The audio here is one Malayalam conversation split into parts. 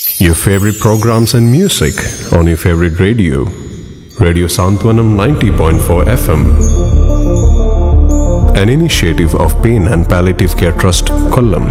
Your favorite programs and music on your favorite radio. Radio Santwanam 90.4 FM. An initiative of Pain and Palliative Care Trust, Kollam.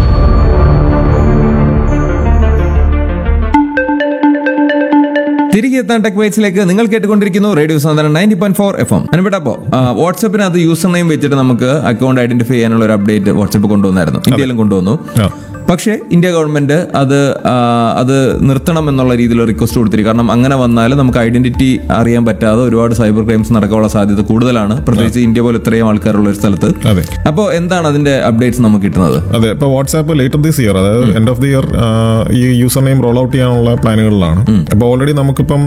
തിരികെ എത്താൻ ടെക് വൈറ്റ്സിലേക്ക് നിങ്ങൾ കേട്ടുകൊണ്ടിരിക്കുന്നു റേഡിയോ സാധാരണ ninety point four F M അനുപെട്ടപ്പോ വാട്സപ്പിനകത്ത് യൂസർ നെയിം വെച്ചിട്ട് നമുക്ക് അക്കൗണ്ട് ഐഡന്റിഫൈ ചെയ്യാനുള്ള ഒരു അപ്ഡേറ്റ് വാട്സപ്പ് കൊണ്ടുവന്നായിരുന്നു ഇന്ത്യയിലും കൊണ്ടുവന്നു ആ. പക്ഷേ ഇന്ത്യ ഗവൺമെന്റ് അത് ആ, അത് നിർത്തണം എന്നുള്ള രീതിയിൽ റിക്വസ്റ്റ് കൊടുത്തിരിക്കും കാരണം അങ്ങനെ വന്നാൽ നമുക്ക് ഐഡന്റിറ്റി അറിയാൻ പറ്റാതെ ഒരുപാട് സൈബർ ക്രൈംസ് നടക്കാനുള്ള സാധ്യത കൂടുതലാണ് പ്രത്യേകിച്ച് ഇന്ത്യ പോലെ ഇത്രയും ആൾക്കാരുള്ള ഒരു സ്ഥലത്ത് അതെ അപ്പോൾ എന്താണ് അതിന്റെ അപ്ഡേറ്റ്സ് നമുക്ക് കിട്ടുന്നത് അതെ ഇപ്പൊ വാട്സാപ്പ് ലേറ്റർ ദിസ് ഇയർ അതായത് എൻഡ് ഓഫ് ദി ഇയർ ഈ യൂസർ നെയിം റോൾ ഔട്ട് ചെയ്യാനുള്ള പ്ലാനുകളിലാണ് അപ്പൊ ഓൾറെഡി നമുക്കിപ്പം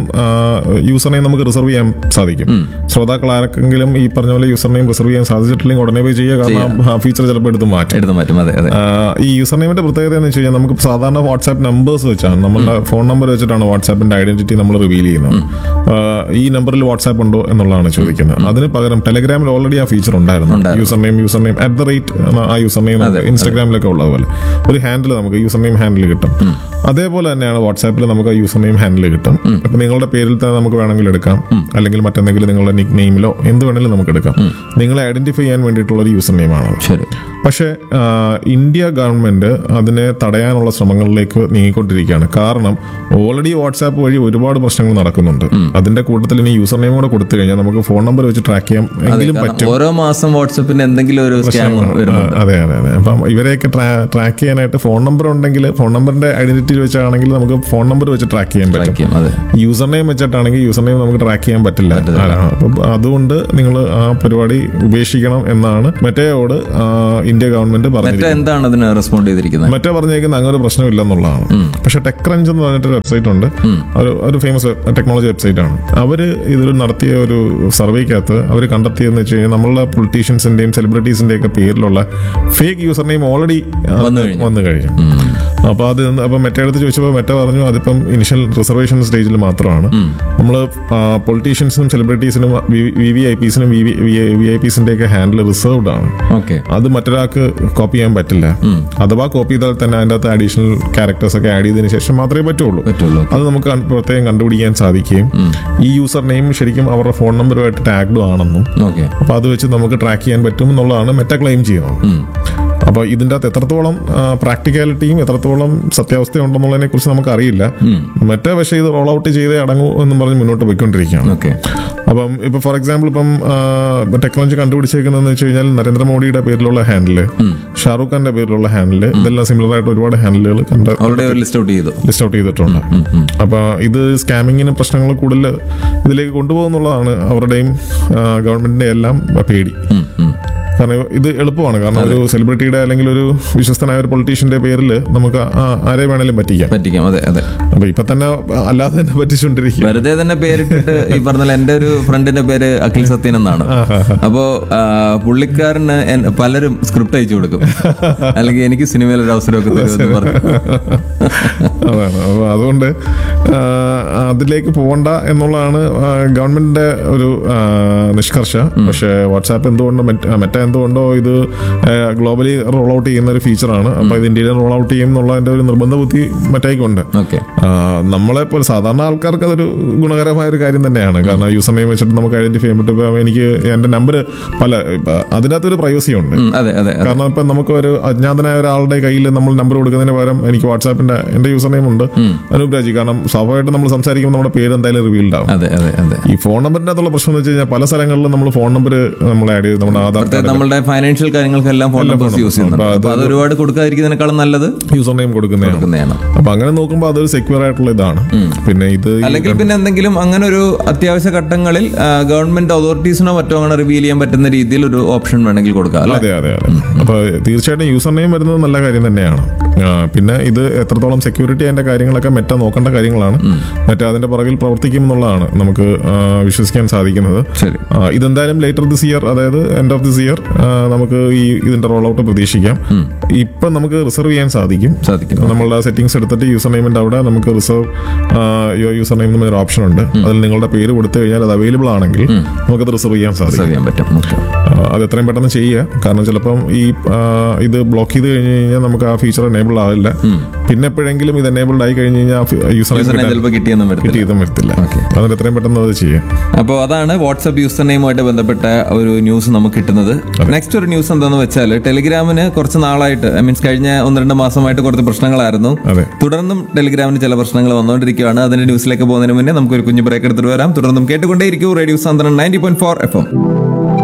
യൂസർ നെയിം നമുക്ക് റിസർവ് ചെയ്യാൻ സാധിക്കും ശ്രോതാക്കൾ ആർക്കെങ്കിലും ഈ പറഞ്ഞ പോലെ യൂസർ നെയിം റിസർവ് ചെയ്യാൻ സാധിച്ചിട്ടില്ലെങ്കിൽ ഉടനെ പോയി ചെയ്യുക കാരണം ഫീച്ചർ ചിലപ്പോൾ എടുത്ത് മാറ്റും എടുത്ത് മാറ്റും അതെ അതെ ആ, ഈ യൂസർ നെയിമിന്റെ പ്രത്യേകത എന്ന് വെച്ച് കഴിഞ്ഞാൽ നമുക്ക് സാധാരണ വാട്സാപ്പ് നമ്പേഴ്സ് വെച്ചാണ് നമ്മുടെ ഫോൺ നമ്പർ വെച്ചിട്ടാണ് വാട്സാപ്പിന്റെ ഐഡന്റിറ്റി നമ്മൾ റിവീൽ ചെയ്യുന്നത് ആ, ഈ നമ്പറിൽ വാട്സാപ്പ് ഉണ്ടോ എന്നുള്ളതാണ് ചോദിക്കുന്നത് അതിന് പകരം ടെലഗ്രാമിൽ ഓൾറെഡി ആ ഫീച്ചർ ഉണ്ടായിരുന്നു user name user name at the rate ആ യൂസർ നെയിം ഇൻസ്റ്റാഗ്രാമിലൊക്കെ ഉള്ളതുപോലെ ഒരു ഹാൻഡിൽ നമുക്ക് യൂസർ നെയിം ഹാൻഡിൽ കിട്ടും അതേപോലെ തന്നെയാണ് വാട്സാപ്പിൽ നമുക്ക് യൂസർ നെയിം ഹാൻഡിൽ കിട്ടും ഇപ്പൊ നിങ്ങളുടെ പേരിൽ തന്നെ നമുക്ക് വേണമെങ്കിൽ എടുക്കാം അല്ലെങ്കിൽ മറ്റെന്തെങ്കിലും നിങ്ങളുടെ നിക് നെയിമിലോ എന്ത് വേണമെങ്കിലും നമുക്ക് എടുക്കാം നിങ്ങളെ ഐഡന്റിഫൈ ചെയ്യാൻ വേണ്ടിയിട്ടുള്ള ഒരു യൂസർ നെയിമാണ് ശരി പക്ഷേ ആ, ഇന്ത്യ ഗവൺമെന്റ് അതിനെ തടയാനുള്ള ശ്രമങ്ങളിലേക്ക് നീങ്ങിക്കൊണ്ടിരിക്കുകയാണ് കാരണം ഓൾറെഡി വാട്സാപ്പ് വഴി ഒരുപാട് പ്രശ്നങ്ങൾ നടക്കുന്നുണ്ട് അതിന്റെ കൂട്ടത്തിൽ ഇനി യൂസർ നെയിം കൂടെ കൊടുത്തു കഴിഞ്ഞാൽ നമുക്ക് ഫോൺ നമ്പർ വെച്ച് ട്രാക്ക് ചെയ്യാം എങ്കിലും കാരണം പറ്റും ഓരോ മാസം വാട്സപ്പിന് എന്തെങ്കിലും ഒരു സ്കാം വരുന്നുണ്ട് അതെ അതെ അതെ അപ്പം ഇവരെയൊക്കെ ട്രാക്ക് ചെയ്യാനായിട്ട് ഫോൺ നമ്പർ ഉണ്ടെങ്കിൽ ഫോൺ നമ്പറിന്റെ ഐഡന്റിറ്റി വെച്ചാണെങ്കിൽ നമുക്ക് ഫോൺ നമ്പർ വെച്ച് ട്രാക്ക് ചെയ്യാൻ പറ്റും ആയിരിക്കും, അതെ യൂസർ നെയിം വെച്ചിട്ടാണെങ്കിൽ യൂസർ നെയിം നമുക്ക് ട്രാക്ക് ചെയ്യാൻ പറ്റില്ല ആ, അപ്പം അതുകൊണ്ട് നിങ്ങൾ ആ പരിപാടി ഉപേക്ഷിക്കണം എന്നാണ് മെറ്റയോട് ആ, ഇന്ത്യ ഗവൺമെന്റ് മറ്റേ പറഞ്ഞിരിക്കുന്നത് എന്താണ് അതിന് റെസ്പോണ്ട് ചെയ്തിരിക്കുന്നത് മറ്റേ പറഞ്ഞേക്കുന്ന അങ്ങനെ ഒരു പ്രശ്നമില്ലെന്നുള്ളതാണ് പക്ഷെ ടെക് ക്രഞ്ച് എന്ന് പറഞ്ഞിട്ട് വെബ്സൈറ്റ് ഉണ്ട് ഒരു ഒരു ഫേമസ് ടെക്നോളജി വെബ്സൈറ്റ് ആണ് അവര് ഇതിൽ നടത്തിയ ഒരു സർവേക്കകത്ത് അവർ കണ്ടെത്തിയെന്ന് വെച്ച് കഴിഞ്ഞാൽ നമ്മളുടെ പൊളിറ്റീഷ്യൻസിന്റെയും സെലിബ്രിറ്റീസിന്റെയും ഒക്കെ പേരിലുള്ള ഫേക്ക് യൂസർ നെയിം ഓൾറെഡി വന്നു കഴിഞ്ഞു. വന്നു കഴിഞ്ഞു അപ്പൊ അത് അപ്പൊ മെറ്റ എടുത്ത് ചോദിച്ചപ്പോൾ മെറ്റ പറഞ്ഞു അതിപ്പം ഇനിഷ്യൽ റിസർവേഷൻ സ്റ്റേജിൽ മാത്രമാണ് നമ്മൾ പൊളിറ്റീഷ്യൻസിനും സെലിബ്രിറ്റീസിനും വി വി ഐ പിസിനും വി ഐ പിസിന്റെ ഒക്കെ ഹാൻഡിൽ റിസർവ്ഡ് ആണ് ഓക്കെ അത് മറ്റൊരാൾക്ക് കോപ്പി ചെയ്യാൻ പറ്റില്ല അഥവാ കോപ്പി ചെയ്താൽ തന്നെ അതിൻ്റെ അകത്ത് അഡീഷണൽ ക്യാരക്ടേഴ്സ് ഒക്കെ ആഡ് ചെയ്തതിനു ശേഷം മാത്രമേ പറ്റുള്ളൂ പറ്റുള്ളൂ അത് നമുക്ക് കൺ- പ്രത്യേകം കണ്ടുപിടിക്കാൻ സാധിക്കുകയും ഈ യൂസർ നെയിം ശരിക്കും അവരുടെ ഫോൺ നമ്പറുമായിട്ട് ടാഗ്ഡ് ആണെന്നും ഓക്കെ അപ്പൊ അത് വെച്ച് നമുക്ക് ട്രാക്ക് ചെയ്യാൻ പറ്റും എന്നുള്ളതാണ് മെറ്റ ക്ലെയിം ചെയ്യുന്നത് അപ്പോൾ ഇതിൻ്റെ അകത്ത് എത്രത്തോളം പ്രാക്ടിക്കാലിറ്റിയും എത്രത്തോളം സത്യാവസ്ഥ ഉണ്ടെന്നുള്ളതിനെ കുറിച്ച് നമുക്ക് അറിയില്ല മറ്റേ പക്ഷേ ഇത് റോൾ ഔട്ട് ചെയ്തേ അടങ്ങൂ എന്നും പറഞ്ഞ് മുന്നോട്ട് പോയിക്കൊണ്ടിരിക്കുകയാണ് ഓക്കെ അപ്പം ഇപ്പൊ ഫോർ എക്സാമ്പിൾ ഇപ്പം ടെക്നോളജി കണ്ടുപിടിച്ചേക്കുന്നതെന്ന് വെച്ച് കഴിഞ്ഞാൽ നരേന്ദ്രമോദിയുടെ പേരിലുള്ള ഹാൻഡില് ഷാറൂഖ് ഖാന്റെ പേരിലുള്ള ഹാൻഡില് ഇതെല്ലാം സിമിലർ ആയിട്ട് ഒരുപാട് ഹാൻഡിലുകൾ കണ്ട് ഓൾറെഡി ഒരു ലിസ്റ്റ് ഔട്ട് ചെയ്തു ലിസ്റ്റ് ഔട്ട് ചെയ്തിട്ടുണ്ട് അപ്പൊ ഇത് സ്കാമിങ്ങിന് പ്രശ്നങ്ങൾ കൂടുതൽ ഇതിലേക്ക് കൊണ്ടുപോകുന്നുള്ളതാണ് അവരുടെയും ഗവൺമെന്റിന്റെ എല്ലാം പേടി കാരണം ഇത് എളുപ്പമാണ് കാരണം ഒരു സെലിബ്രിറ്റിയുടെ അല്ലെങ്കിൽ ഒരു വിശ്വസ്തനായ ഒരു പൊളിറ്റീഷ്യന്റെ പേരിൽ നമുക്ക് ആ- ആരെ വേണേലും പറ്റിക്കാം പറ്റിക്കാം അതെ അതെ അപ്പൊ ഇപ്പൊ തന്നെ അല്ലാതെ തന്നെ പറ്റിച്ചുകൊണ്ടിരിക്കുക വെറുതെ തന്നെ പേരിട്ടിട്ട് ഈ പറഞ്ഞ പോലെ എന്റെ ഒരു ഫ്രണ്ടിന്റെ പേര് അഖിൽ സത്യൻ എന്നാണ് അപ്പോ ആ, പുള്ളിക്കാരന് എൻ- പലരും സ്ക്രിപ്റ്റ് അയച്ചു കൊടുക്കും അല്ലെങ്കിൽ എനിക്ക് സിനിമയിൽ ഒരു അവസരമൊക്കെ തരുമെന്ന് പറഞ്ഞു അതാണ് അപ്പൊ അതുകൊണ്ട് ആ, അതിലേക്ക് പോകണ്ട എന്നുള്ളതാണ് ആ, ഗവൺമെന്റിന്റെ ഒരു ആ, നിഷ്കർഷ പക്ഷേ വാട്സാപ്പ് എന്തുകൊണ്ടോ മെറ്റ മെറ്റ എന്തുകൊണ്ടോ ഇത് ഗ്ലോബലി റോൾ ഔട്ട് ചെയ്യുന്ന ഒരു ഫീച്ചറാണ് അപ്പൊ ഇത് ഇന്ത്യയിൽ റോൾ ഔട്ട് ചെയ്യും എന്നുള്ളതിന്റെ ഒരു നിർബന്ധ ബുദ്ധി മെറ്റയ്ക്കുണ്ട് ഓക്കെ ആ, നമ്മളെ പോലെ സാധാരണ ആൾക്കാർക്ക് അതൊരു ഗുണകരമായ ഒരു കാര്യം തന്നെയാണ് കാരണം യൂസർ നെയിം വെച്ചിട്ട് നമുക്ക് ഐഡന്റിഫൈ ചെയ്യാൻ പറ്റും ഇപ്പൊ എനിക്ക് എന്റെ നമ്പർ പല ഇപ്പൊ അതിനകത്തൊരു പ്രൈവസി ഉണ്ട് അതെ അതെ അതെ കാരണം ഇപ്പൊ നമുക്ക് ഒരു അജ്ഞാതനായ ഒരാളുടെ കയ്യിൽ നമ്മൾ നമ്പർ കൊടുക്കുന്നതിന് പകരം എനിക്ക് വാട്സാപ്പിന്റെ എന്റെ യൂസർ നെയിം ഉണ്ട് അനൂപ് രാജി കാരണം സ്വാഭാവികമായിട്ടും നമ്മൾ സംസാരിക്കുമ്പോൾ നമ്മുടെ പേര് എന്തായാലും റിവീൽഡ് ആവും അതെ അതെ അതെ ഈ ഫോൺ നമ്പറിന്റെ അകത്തുള്ള പ്രശ്നം എന്ന് വെച്ച് കഴിഞ്ഞാൽ പല സ്ഥലങ്ങളിലും നമ്മൾ ഫോൺ നമ്പർ നമ്മൾ ആഡ് ചെയ്ത് നമ്മുടെ ആധാർ പ്രത്യേകം നമ്മളുടെ ഫൈനാൻഷ്യൽ കാര്യങ്ങൾക്കെല്ലാം ഫോൺ നമ്പേഴ്സ് യൂസ് ചെയ്യുന്നുണ്ട് അപ്പൊ അത് അപ്പൊ അത് ഒരുപാട് കൊടുക്കാതിരിക്കുന്നതിനേക്കാളും നല്ലത് യൂസർ നെയിം കൊടുക്കുന്നതാണ് കൊടുക്കുന്നതാണ് അപ്പൊ അങ്ങനെ നോക്കുമ്പോൾ അതൊരു സെക്യൂർ ആയിട്ടുള്ള ഇതാണ് പിന്നെ ഇത് ഈ അല്ലെങ്കിൽ പിന്നെ എന്തെങ്കിലും അങ്ങനെ ഒരു അത്യാവശ്യ ഘട്ടങ്ങളിൽ ഗവൺമെന്റ് അതോറിറ്റീസിനോ മറ്റോ അങ്ങനെ റിവീൽ ചെയ്യാൻ പറ്റുന്ന രീതിയിൽ ഒരു ഓപ്ഷൻ വേണമെങ്കിൽ കൊടുക്കാം അല്ലെ അതെ അതെ അതെ അപ്പൊ തീർച്ചയായിട്ടും യൂസർ നെയിം വരുന്നത് നല്ല കാര്യം തന്നെയാണ് ആ, പിന്നെ ഇത് എത്രത്തോളം സെക്യൂരിറ്റി അതിന്റെ കാര്യങ്ങളൊക്കെ മെറ്റ നോക്കേണ്ട കാര്യങ്ങളാണ് മെറ്റ അതിന്റെ പുറകിൽ പ്രവർത്തിക്കും എന്നുള്ളതാണ് നമുക്ക് ആ, വിശ്വസിക്കാൻ സാധിക്കുന്നത് ശരി ആ, ഇതെന്തായാലും ലേറ്റർ ദിസ് ഇയർ അതായത് എൻഡ് ഓഫ് ദിസ് ഇയർ നമുക്ക് ഈ ഇതിന്റെ റോൾ ഔട്ട് പ്രതീക്ഷിക്കാം ഇപ്പൊ നമുക്ക് റിസർവ് ചെയ്യാൻ സാധിക്കും സാധിക്കും നമ്മളുടെ സെറ്റിംഗ്സ് എടുത്തിട്ട് യൂസർ നെയിമിന്റെ അവിടെ നമുക്ക് റിസർവ് യൂസർ നെയിം എന്നൊരു ഓപ്ഷൻ ഉണ്ട് അതിൽ നിങ്ങളുടെ പേര് കൊടുത്തു കഴിഞ്ഞാൽ അത് അവൈലബിൾ ആണെങ്കിൽ നമുക്കത് റിസർവ് ചെയ്യാൻ സാധിക്കും അറിയാൻ പറ്റും ഓക്കെ ആ, അത് എത്രയും പെട്ടെന്ന് ചെയ്യുക കാരണം ചിലപ്പം ഈ ആ, ഇത് ബ്ലോക്ക് ചെയ്ത് കഴിഞ്ഞ് കഴിഞ്ഞാൽ നമുക്ക് ആ ഫീച്ചർ എനേബിൾ ആവില്ല പിന്നെ എപ്പോഴെങ്കിലും ഇത് എനേബിൾഡ് ആയി കഴിഞ്ഞ് കഴിഞ്ഞാൽ യൂസർ യൂസറിനെ ചിലപ്പോൾ കിട്ടിയെന്നും വരത്തില്ല കിട്ടിയതും വരത്തില്ല അതുകൊണ്ട് എത്രയും പെട്ടെന്ന് അത് ചെയ്യാം അപ്പോൾ അതാണ് വാട്സപ്പ് യൂസർ നെയിമുമായിട്ട് ബന്ധപ്പെട്ട ഒരു ന്യൂസ് നമുക്ക് കിട്ടുന്നത് നെക്സ്റ്റ് ഒരു ന്യൂസ് എന്താണെന്ന് വെച്ചാൽ ടെലിഗ്രാമിന് കുറച്ച് നാളായിട്ട് ഐ മീൻസ് കഴിഞ്ഞ ഒന്ന് രണ്ട് മാസമായിട്ട് കുറച്ച് പ്രശ്നങ്ങളായിരുന്നു അതെ തുടർന്നും ടെലിഗ്രാമിന് ചില പ്രശ്നങ്ങൾ വന്നുകൊണ്ടിരിക്കുകയാണ് അതിന്റെ ന്യൂസിലേക്ക് പോകുന്നതിന് മുന്നേ നമുക്ക് ഒരു കുഞ്ഞു ബ്രേക്ക് എടുത്തിട്ട് വരാം തുടർന്നും കേട്ടുകൊണ്ടേയിരിക്കും radio Santhwanam ninety point four F M